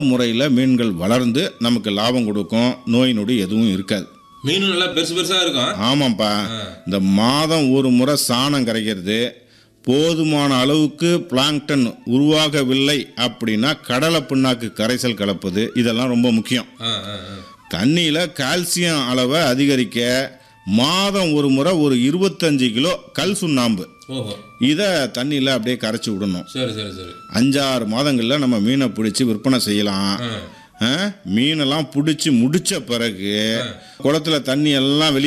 முறையில் மீன்கள் வளர்ந்து நமக்கு லாபம் கொடுக்கும் நோய் நொடி எதுவும் இருக்காது மீனும் நல்லா பெருசு பெருசா இருக்கும் ஆமாம்ப்பா இந்த மாதம் ஒரு முறை சாணம் கரைக்கிறது போதுமான அளவுக்கு பிளாங்டன் உருவாகவில்லை அப்படின்னா கடலை புண்ணாக்கு கரைசல் கலப்பது இதெல்லாம் ரொம்ப முக்கியம் ஆ, ஆ, ஆ. தண்ணியில் கால்சியம் அளவை அதிகரிக்க மாதம் ஒரு முறை ஒரு இருபத்தஞ்சு கிலோ கல் சுண்ணாம்பு ஓஹோ இதை தண்ணியில் அப்படியே கரைச்சி விடணும் சரி சரி சரி அஞ்சாறு மாதங்களில் நம்ம மீனை பிடிச்சி விற்பனை செய்யலாம் ஆ. ஆ, மீனெல்லாம் பிடிச்சி முடிச்ச பிறகு குளத்துல தண்ணி எல்லாம் வெளியே